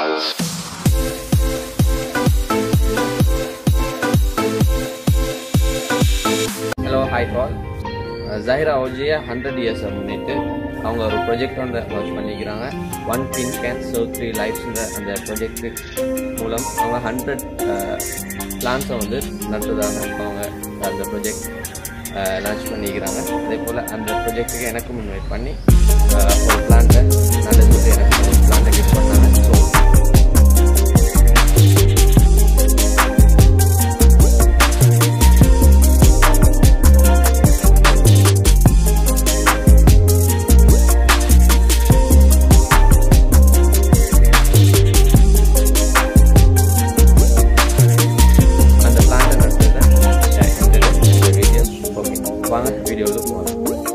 hello hi பால் ஜஹிரா ஓஜியை ஹண்ட்ரட் இயர்ஸை முன்னிட்டு அவங்க ஒரு ப்ரொஜெக்ட் வந்து லான்ச் பண்ணிக்கிறாங்க one pin can so three லைஃப்ஸுங்கிற அந்த ப்ரொஜெக்ட் மூலம் அவங்க ஹண்ட்ரட் பிளான்ஸை வந்து நட்டுறதாக அவங்க அந்த ப்ரொஜெக்ட் லான்ச் பண்ணிக்கிறாங்க அதே போல் அந்த ப்ரொஜெக்ட்டுக்கு எனக்கு முன்வைட் பண்ணி அஹ், ஒரு பிளான்ட்டை நல்ல சொல்லி எனக்கு ஒரு பிளான்ட்டை கிஃப்ட் பண்ணாங்க ஸோ அந்த பிளான்ட்டை நட்டுறதை இந்த வீடியோ ஓகே வாங்க வீடியோவில் போகலாம்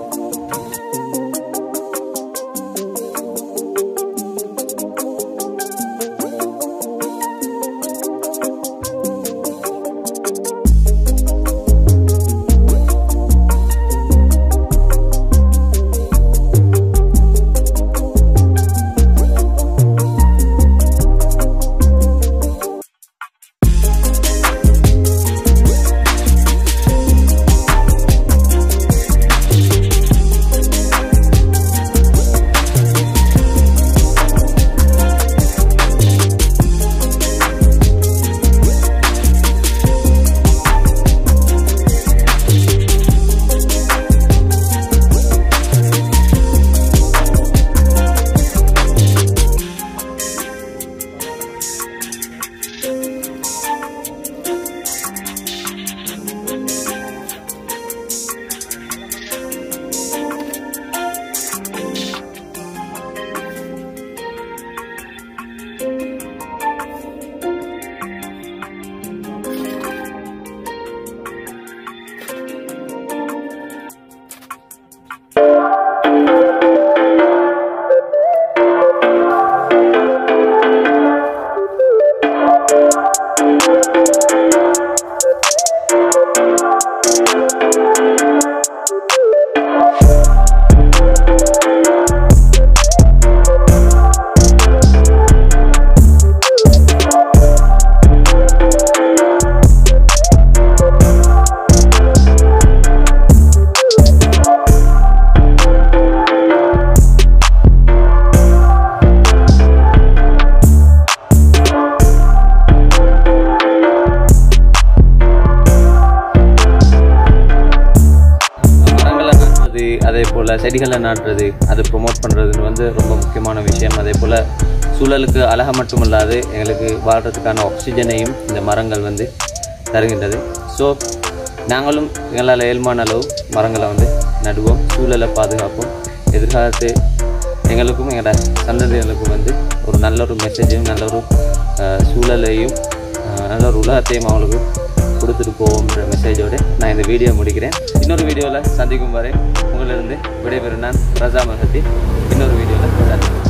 மரங்களை நடுறது அதே போல் செடிகளை நடுறது அது ப்ரொமோட் பண்ணுறதுன்னு வந்து ரொம்ப முக்கியமான விஷயம் அதே போல் சூழலுக்கு அழக மட்டுமல்லாது எங்களுக்கு வாழ்கிறதுக்கான ஆக்சிஜனையும் இந்த மரங்கள் வந்து தருகின்றது ஸோ நாங்களும் எங்களால் இயல்பான அளவு மரங்களை வந்து நடுவோம் சூழலை பாதுகாப்போம் எதிர்காலத்து எங்களுக்கும் எங்களோட சந்ததிகளுக்கும் வந்து ஒரு நல்ல ஒரு மெசேஜையும் நல்ல ஒரு அஹ், சூழலையும் அஹ், நல்ல ஒரு உலகத்தையும் அவங்களுக்கு கொடுத்துட்டு போவோம்ன்ற மெசேஜோடு நான் இந்த வீடியோ முடிக்கிறேன் இன்னொரு வீடியோவில் சந்திக்கும் வரை உங்களிலிருந்து விடைபெறும் நான் ரஜா மகத்தி இன்னொரு வீடியோவில் சந்திக்கிறேன்